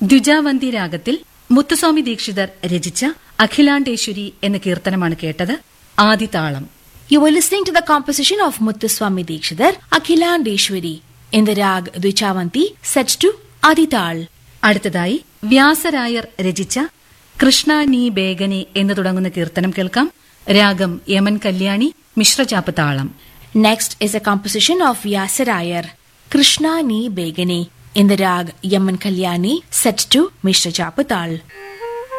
ദ്വിജാവന്തി രാഗത്തിൽ മുത്തുസ്വാമി ദീക്ഷിതർ രചിച്ച അഖിലാണ്ടേശ്വരി എന്ന കീർത്തനമാണ് കേട്ടത് ആദിതാളം You were listening to the composition of Muthuswami Dikshidhar, Akhilandeshwari, in the rag Dvichavanti, set to Adital. അടുത്തതായി വ്യാസരായർ രചിച്ച കൃഷ്ണ നീ ബേഗനെ എന്ന് തുടങ്ങുന്ന കീർത്തനം കേൾക്കാം രാഗം യമൻ കല്യാണി മിശ്രചാപ്പ് താളം Next is a composition of Vyasarayar, Krishna Ni Begane, in the rag Yaman Kalyani, set to Mishra Chapatal.